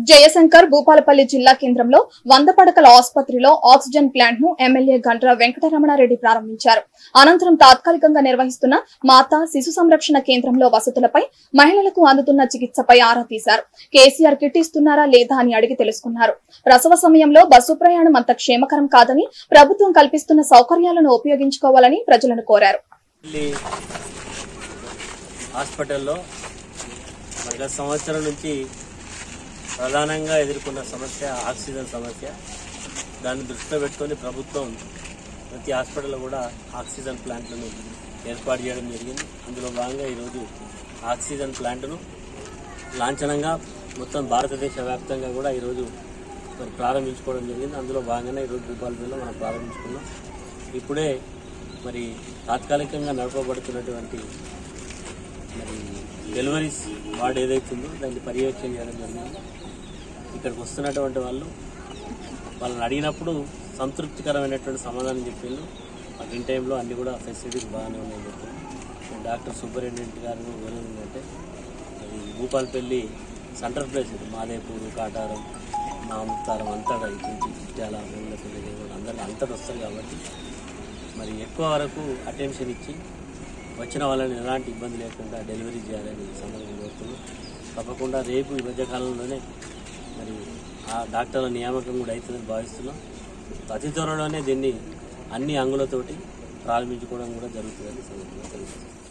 జయశంకర్ భూపాలపల్లి జిల్లా కేంద్రంలో వంద పడకల ఆసుపత్రిలో ఆక్సిజన్ ప్లాంట్ ను ఎమ్మెల్యే గంట్ర వెంకటరమణారెడ్డి ప్రారంభించారు అనంతరం తాత్కాలికంగా నిర్వహిస్తున్న మాతా శిశు సంరక్షణ కేంద్రంలో వసతులపై మహిళలకు అందుతున్న చికిత్సపై ఆరా తీశారు కేసీఆర్ కిట్ ఇస్తున్నారా లేదా అని అడిగి తెలుసుకున్నారు ప్రసవ సమయంలో బస్సు ప్రయాణం అంత క్షేమకరం కాదని ప్రభుత్వం కల్పిస్తున్న సౌకర్యాలను ఉపయోగించుకోవాలని ప్రజలను కోరారు ఢిల్లీ హాస్పిటల్లో మరి గత సంవత్సరం నుంచి ప్రధానంగా ఎదుర్కొన్న సమస్య ఆక్సిజన్ సమస్య దాన్ని దృష్టిలో పెట్టుకొని ప్రభుత్వం ప్రతి హాస్పిటల్లో కూడా ఆక్సిజన్ ప్లాంట్లను ఏర్పాటు చేయడం జరిగింది అందులో భాగంగా ఈరోజు ఆక్సిజన్ ప్లాంట్ను లాంఛనంగా మొత్తం భారతదేశ వ్యాప్తంగా కూడా ఈరోజు మరి ప్రారంభించుకోవడం జరిగింది అందులో భాగంగానే ఈరోజు భూపాలపల్లిలో మనం ప్రారంభించుకున్నాం ఇప్పుడే మరి తాత్కాలికంగా నడపబడుతున్నటువంటి మరి డెలివరీస్ వార్డు ఏదైతుందో దాన్ని పర్యవేక్షణ చేయడం జరిగింది ఇక్కడికి వస్తున్నటువంటి వాళ్ళు వాళ్ళని అడిగినప్పుడు సంతృప్తికరమైనటువంటి సమాధానం చెప్పిండు మాకు ఇన్ టైంలో అన్ని కూడా ఫెసిలిటీస్ బాగానే ఉన్నాయని చెప్పారు డాక్టర్ సూపరింటెండెంట్ గారు కూడా కోరేది ఏంటంటే అది భూపాలపల్లి సెంటర్ ప్లేస్ ఇది మాదేపూరు కాటారం నాముతారం అంతటా ఇటు నుంచి చిట్యాల మూలపల్లి కూడా అందరూ అంతటా వస్తారు కాబట్టి మరి ఎక్కువ వరకు అటెన్షన్ ఇచ్చి వచ్చిన వాళ్ళని ఎలాంటి ఇబ్బంది లేకుండా డెలివరీ చేయాలని సందర్భంగా కోరుతున్నాం తప్పకుండా రేపు ఈ మధ్యకాలంలోనే మరి ఆ డాక్టర్ల నియామకం కూడా అవుతుందని భావిస్తున్నాం అతి త్వరలోనే దీన్ని అన్ని అంగులతోటి ప్రారంభించుకోవడం కూడా జరుగుతుందని సందర్భంగా తెలుస్తుంది